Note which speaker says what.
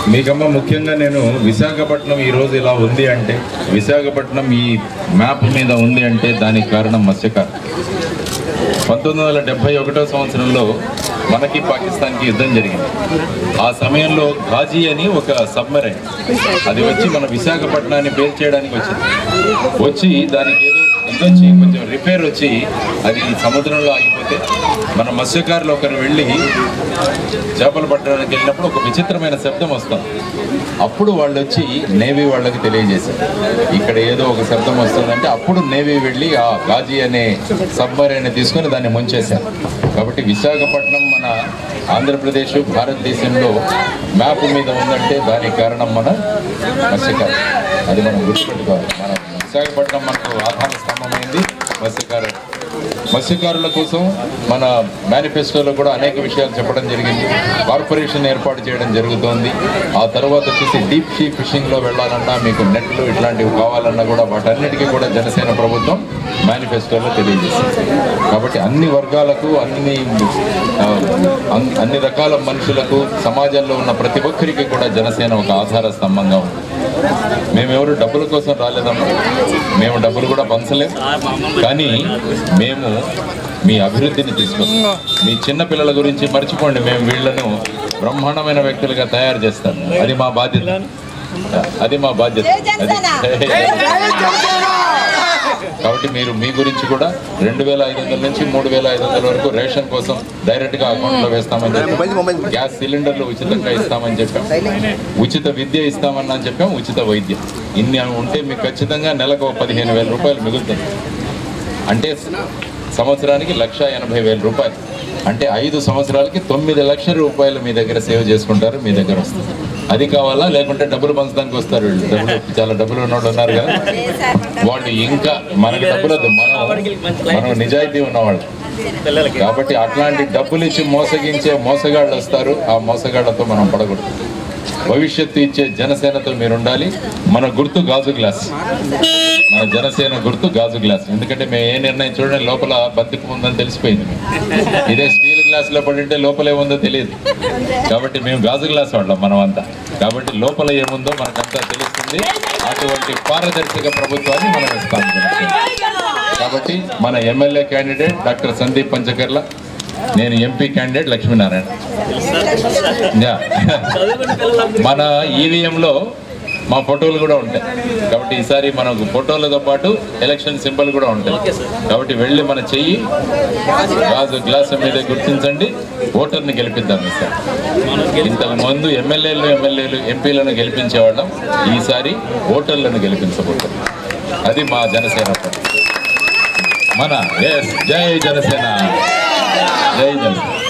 Speaker 1: మీకమ్మ ముఖ్యంగా నేను విశాఖపట్నం ఈ రోజు ఇలా ఉంది అంటే విశాఖపట్నం ఈ మ్యాప్ మీద ఉంది అంటే దానికి కారణం మత్స్యకారు పంతొమ్మిది వందల డెబ్బై ఒకటో సంవత్సరంలో మనకి పాకిస్తాన్కి యుద్ధం జరిగింది ఆ సమయంలో ఘాజీ అని ఒక సబ్మరైన్ అది వచ్చి మన విశాఖపట్నాన్ని పేరు చేయడానికి వచ్చింది వచ్చి దానికి ఏదో ఇదొచ్చి కొంచెం రిపేర్ వచ్చి అది సముద్రంలో ఆగిపోతే మన మత్స్యకారులు ఒకరు వెళ్ళి చేపలు పట్టడానికి వెళ్ళినప్పుడు ఒక విచిత్రమైన శబ్దం వస్తుంది అప్పుడు వాళ్ళు వచ్చి నేవీ వాళ్ళకి తెలియజేశారు ఇక్కడ ఏదో ఒక శబ్దం వస్తుందంటే అప్పుడు నేవీ వెళ్ళి ఆ గాజీ అనే సబ్మరైన్ తీసుకొని దాన్ని ముంచేశారు కాబట్టి విశాఖపట్నం మన ఆంధ్రప్రదేశ్ భారతదేశంలో మ్యాప్ మీద ఉందంటే దానికి కారణం మన మత్స్యకారు అది మనం గుర్తుపెట్టుకోవాలి మన విశాఖపట్నం మనకు ఆధార స్తంభమైంది మత్స్యకారు మత్స్యకారుల కోసం మన మేనిఫెస్టోలో కూడా అనేక విషయాలు చెప్పడం జరిగింది కార్పొరేషన్ ఏర్పాటు చేయడం జరుగుతోంది ఆ తర్వాత వచ్చేసి డీప్ సీ ఫిషింగ్లో వెళ్ళాలన్నా మీకు నెట్లు ఇట్లాంటివి కావాలన్నా కూడా వాటన్నిటికీ కూడా జనసేన ప్రభుత్వం మేనిఫెస్టోలో తెలియజేసింది కాబట్టి అన్ని వర్గాలకు అన్ని ఆ, అన్- అన్ని రకాల మనుషులకు సమాజంలో ఉన్న ప్రతి ఒక్కరికి కూడా జనసేన ఒక ఆధార స్తంభంగా ఉంది మేమెవరు డబ్బుల కోసం రాలేదమ్మా మేము డబ్బులు కూడా పంచలేం కానీ మేము మీ అభివృద్ధిని తీసుకొస్తాం మీ చిన్న పిల్లల గురించి మర్చిపోండి మేము వీళ్ళను బ్రహ్మాండమైన వ్యక్తులుగా తయారు చేస్తాం అది మా బాధ్యత అది మా బాధ్యత అది కాబట్టి మీరు మీ గురించి కూడా రెండు వేల ఐదు వందల నుంచి మూడు వేల ఐదు వందల వరకు రేషన్ కోసం డైరెక్ట్ గా అకౌంట్ లో వేస్తామని చెప్పాం గ్యాస్ సిలిండర్లు ఉచితంగా ఇస్తామని చెప్పాం ఉచిత విద్య ఇస్తామని అని చెప్పాం ఉచిత వైద్యం ఇన్ని ఉంటే మీకు ఖచ్చితంగా నెలకు ఒక పదిహేను వేల రూపాయలు మిగులుతుంది అంటే సంవత్సరానికి లక్ష ఎనభై వేల రూపాయలు అంటే ఐదు సంవత్సరాలకి తొమ్మిది లక్షల రూపాయలు మీ దగ్గర సేవ్ చేసుకుంటారు మీ దగ్గర వస్తుంది అది కావాలా లేకుంటే డబ్బులు పంచడానికి వస్తారు వీళ్ళు డబ్బులు చాలా డబ్బులు ఉన్నోళ్ళు ఉన్నారు కదా వాళ్ళు ఇంకా మనకి డబ్బులు వద్దు మనం మనం నిజాయితీ ఉన్నవాళ్ళు కాబట్టి అట్లాంటి డబ్బులు ఇచ్చి మోసగించే మోసగాళ్ళు వస్తారు ఆ మోసగాళ్లతో మనం పడకూడదు భవిష్యత్తు ఇచ్చే జనసేనతో మీరు ఉండాలి మన గుర్తు గాజు గ్లాస్ మన జనసేన గుర్తు గాజు గ్లాస్ ఎందుకంటే మేము ఏ నిర్ణయం చూడండి లోపల బంతిపు ఉందని తెలిసిపోయింది ఇదే స్టీల్ గ్లాస్ లో పడింటే లోపల ఏముందో తెలియదు కాబట్టి మేము గాజు గ్లాస్ వాళ్ళం మనం అంతా కాబట్టి లోపల ఏముందో మనకంతా తెలుస్తుంది అటువంటి పారదర్శక ప్రభుత్వాన్ని మనం ఇస్తాం కాబట్టి మన MLA candidate doctor Sandeep Panchakarla నేను ఎంపీ క్యాండిడేట్ లక్ష్మీనారాయణ యా. మన ఈవీఎంలో మా ఫోటోలు కూడా ఉంటాయి కాబట్టి ఈసారి మనకు ఫోటోలతో పాటు ఎలక్షన్ సింబల్ కూడా ఉంటాయి కాబట్టి వెళ్ళి మన చెయ్యి గాజు గ్లాస్ మీద గుర్తించండి ఓటర్ని గెలిపిద్దాం ఈసారి ఇంతకు ముందు ఎమ్మెల్యేలు ఎమ్మెల్యేలు ఎంపీలను గెలిపించేవాళ్ళం ఈసారి ఓటర్లను గెలిపించబోతున్నాం అది మా జనసేన పని. మన ఎస్ జై జనసేన జై జనసేన